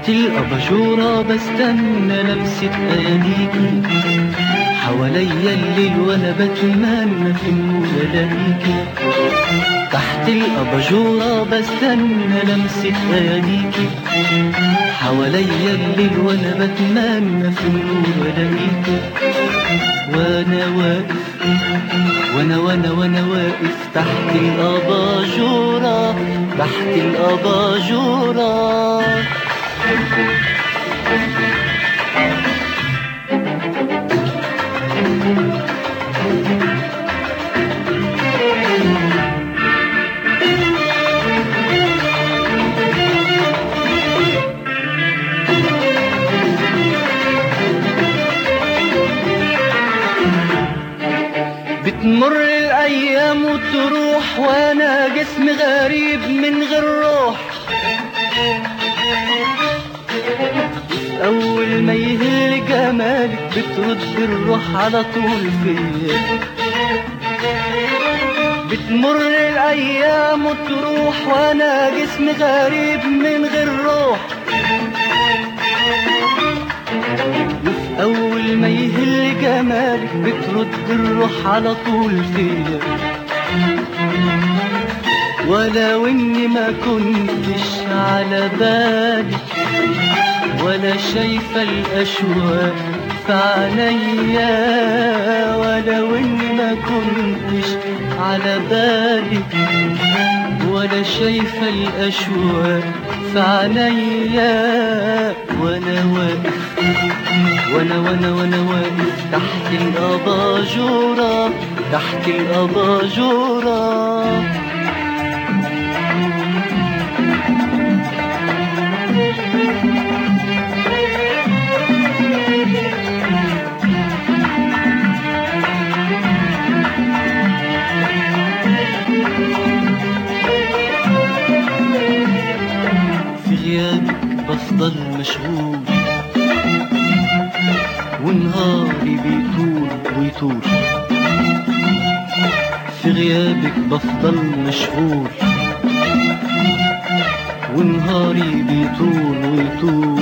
تحت الأباجورة بستنى لمسة أياديكي حواليا الليل وأنا بتمنى في النور ألاقيكي تحت الأباجورة بستنى لمسة أياديكي حواليا الليل وأنا بتمنى في النور ألاقيكي وأنا واقف وانا وانا وانا واقف تحت الاباجوره تحت الاباجوره بتمر الايام وتروح وانا جسم غريب من غير روح اول ما يهل جمالك بترد الروح على طول فيا بتمر الايام وتروح وانا جسم غريب من غير روح وفي أول ما يهل جمالك بترد الروح على طول فيا ولو إني ما كنتش على بالي ولا شايفة الأشواق في عينيا ولو إني ما كنتش على بالي ولا شايفة الأشواق في عينيا وأنا واقف وانا وانا وانا واقف تحت الاباجوره تحت الاباجوره في غيابك بفضل مشغول ونهاري بيطول ويطول في غيابك بفضل مشغول ونهاري بيطول ويطول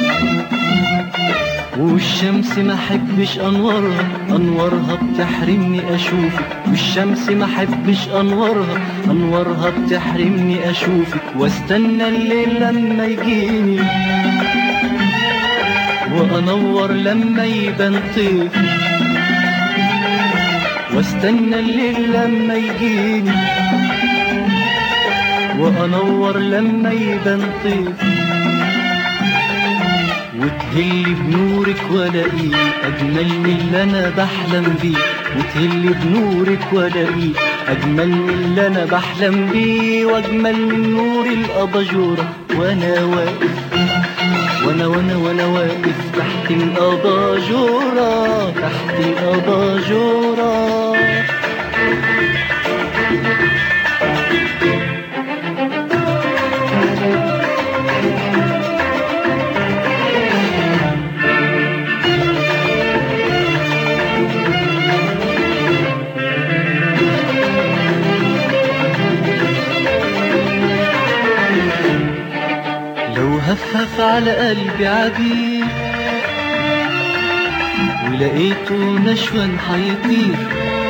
والشمس ما حبش انورها انورها بتحرمني اشوفك والشمس ما حبش انورها انورها بتحرمني اشوفك واستنى الليل لما يجيني وانور لما يبان طيف واستنى الليل لما يجيني وانور لما يبان طيف وتهلي بنورك والاقيه اجمل من اللي انا بحلم بيه وتهلي بنورك والاقيه اجمل من اللي انا بحلم بيه واجمل من نور الاباجوره وانا واقف وانا وانا وانا واقف تحت الاباجوره تحت الاباجوره لو هفهف على قلبي عبير ولقيته نشوى حيطير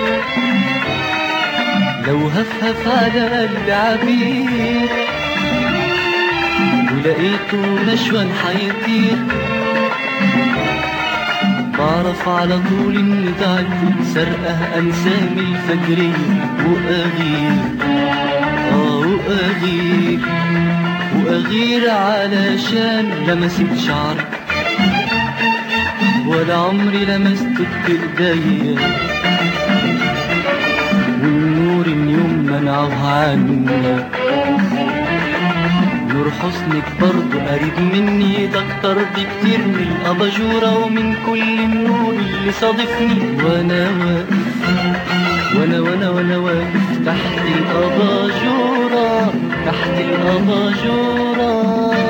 لو هفهف على قلبي عبير ولقيته نشوى حيطير بعرف على طول ان تعبت سرقه انسامي الفجريه واغير اه واغير واغير علشان لمست شعرك ولا عمري لمستك بايديا والنور اليوم منعه عني نور حسنك برضو قريب مني ده اكتر بكتير من الاباجوره ومن كل النور اللي صادفني وانا واقف وانا وانا وانا واقف تحت الاباجوره تحت الاباجوره